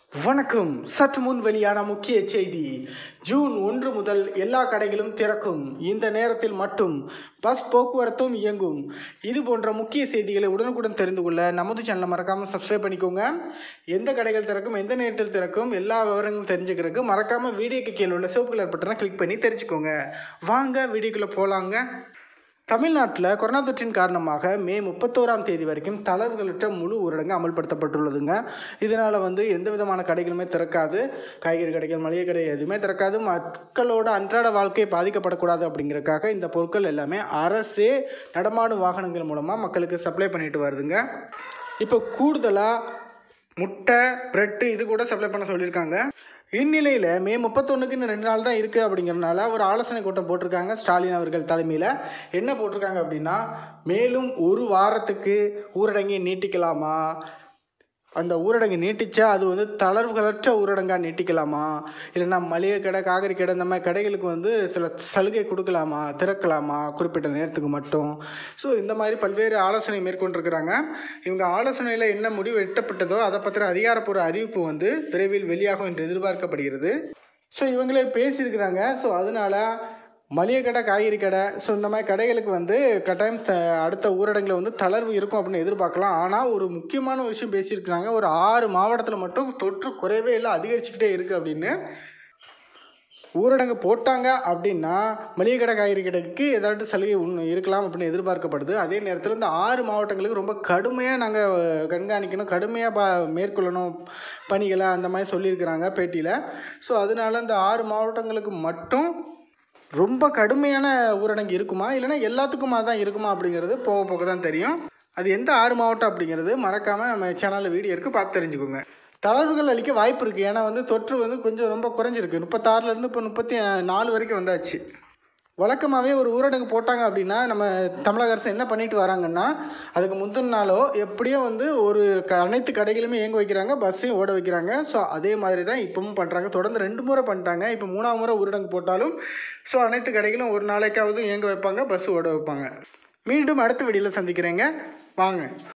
வணக்கம் சற்று முன் வெளியான முக்கிய செய்தி ஜூன் ஒன்று முதல் எல்லா கடைகளும் திறக்கும் இந்த நேரத்தில் மட்டும் பஸ் போக்குவரத்தும் இயங்கும் இது போன்ற முக்கிய செய்திகளை உடனுக்குடன் தெரிந்து கொள்ள நமது சேனலை மறக்காமல் சப்ஸ்கிரைப் பண்ணிக்கோங்க எந்த கடைகள் திறக்கும் எந்த நேரத்தில் திறக்கும் எல்லா விவரங்களும் தெரிஞ்சுக்கிறதுக்கு மறக்காமல் வீடியோக்கு கீழே உள்ள சிவப்பு கலர் பட்டனை கிளிக் பண்ணி தெரிஞ்சுக்கோங்க வாங்க வீடியோக்குள்ளே போகலாங்க தமிழ்நாட்டில் கொரோனா தொற்றின் காரணமாக மே முப்பத்தோராம் தேதி வரைக்கும் தளர்வுகளற்ற முழு ஊரடங்கு அமல்படுத்தப்பட்டுள்ளதுங்க இதனால் வந்து எந்த விதமான கடைகளுமே திறக்காது காய்கறி கடைகள் மளிகை கடை எதுவுமே திறக்காது மக்களோட அன்றாட வாழ்க்கை பாதிக்கப்படக்கூடாது அப்படிங்கிறதுக்காக இந்த பொருட்கள் எல்லாமே அரசே நடமாடும் வாகனங்கள் மூலமாக மக்களுக்கு சப்ளை பண்ணிட்டு வருதுங்க இப்போ கூடுதலாக முட்டை ப்ரெட்டு இது கூட சப்ளை பண்ண சொல்லியிருக்காங்க இந்நிலையில் மே முப்பத்தொன்றுக்கு இன்னும் ரெண்டு நாள் தான் இருக்குது அப்படிங்கிறனால ஒரு ஆலோசனை கூட்டம் போட்டிருக்காங்க ஸ்டாலின் அவர்கள் தலைமையில் என்ன போட்டிருக்காங்க அப்படின்னா மேலும் ஒரு வாரத்துக்கு ஊரடங்கை நீட்டிக்கலாமா அந்த ஊரடங்கு நீட்டிச்சா அது வந்து தளர்வுகளற்ற ஊரடங்காக நீட்டிக்கலாமா இல்லைன்னா மளிகை கடை காய்கறி கடை இந்த மாதிரி கடைகளுக்கு வந்து சில சலுகை கொடுக்கலாமா திறக்கலாமா குறிப்பிட்ட நேரத்துக்கு மட்டும் ஸோ இந்த மாதிரி பல்வேறு ஆலோசனை மேற்கொண்டிருக்கிறாங்க இவங்க ஆலோசனையில் என்ன முடிவு எட்டப்பட்டதோ அதை பற்றின அதிகாரப்பூர்வ அறிவிப்பு வந்து விரைவில் வெளியாகும் என்று எதிர்பார்க்கப்படுகிறது ஸோ இவங்களே பேசியிருக்கிறாங்க ஸோ அதனால் மளிகை கடை காய்கறி கடை ஸோ இந்த மாதிரி கடைகளுக்கு வந்து கட்டாயம் த அடுத்த ஊரடங்கில் வந்து தளர்வு இருக்கும் அப்படின்னு எதிர்பார்க்கலாம் ஆனால் ஒரு முக்கியமான விஷயம் பேசியிருக்கிறாங்க ஒரு ஆறு மாவட்டத்தில் மட்டும் தொற்று குறைவே இல்லை அதிகரிச்சுக்கிட்டே இருக்குது அப்படின்னு ஊரடங்கு போட்டாங்க அப்படின்னா மளிகை கடை காய்கறி கடைக்கு ஏதாட்டு சலுகை ஒன்று இருக்கலாம் அப்படின்னு எதிர்பார்க்கப்படுது அதே நேரத்தில் இந்த ஆறு மாவட்டங்களுக்கு ரொம்ப கடுமையாக நாங்கள் கண்காணிக்கணும் கடுமையாக பா மேற்கொள்ளணும் பணிகளை அந்த மாதிரி சொல்லியிருக்கிறாங்க பேட்டியில் ஸோ அதனால இந்த ஆறு மாவட்டங்களுக்கு மட்டும் ரொம்ப கடுமையான ஊரடங்கு இருக்குமா இல்லைன்னா எல்லாத்துக்குமா தான் இருக்குமா அப்படிங்கிறது போக போக தான் தெரியும் அது எந்த ஆறு மாவட்டம் அப்படிங்கிறது மறக்காமல் நம்ம சேனலில் வீடியோ இருக்குது பார்த்து தெரிஞ்சுக்கோங்க தளர்வுகள் அளிக்க வாய்ப்பு இருக்குது ஏன்னா வந்து தொற்று வந்து கொஞ்சம் ரொம்ப குறைஞ்சிருக்கு முப்பத்தாறுலேருந்து இப்போ முப்பத்தி நாலு வரைக்கும் வந்தாச்சு வழக்கமாகவே ஒரு ஊரடங்கு போட்டாங்க அப்படின்னா நம்ம தமிழக அரசு என்ன பண்ணிட்டு வராங்கன்னா அதுக்கு முந்தின நாளோ எப்படியும் வந்து ஒரு க அனைத்து கடைகளுமே இயங்க வைக்கிறாங்க பஸ்ஸையும் ஓட வைக்கிறாங்க ஸோ அதே மாதிரி தான் இப்பவும் பண்ணுறாங்க தொடர்ந்து ரெண்டு முறை பண்ணிட்டாங்க இப்போ மூணாவது முறை ஊரடங்கு போட்டாலும் ஸோ அனைத்து கடைகளும் ஒரு நாளைக்காவது இயங்க வைப்பாங்க பஸ் ஓட வைப்பாங்க மீண்டும் அடுத்த வீடியோவில் சந்திக்கிறேங்க வாங்க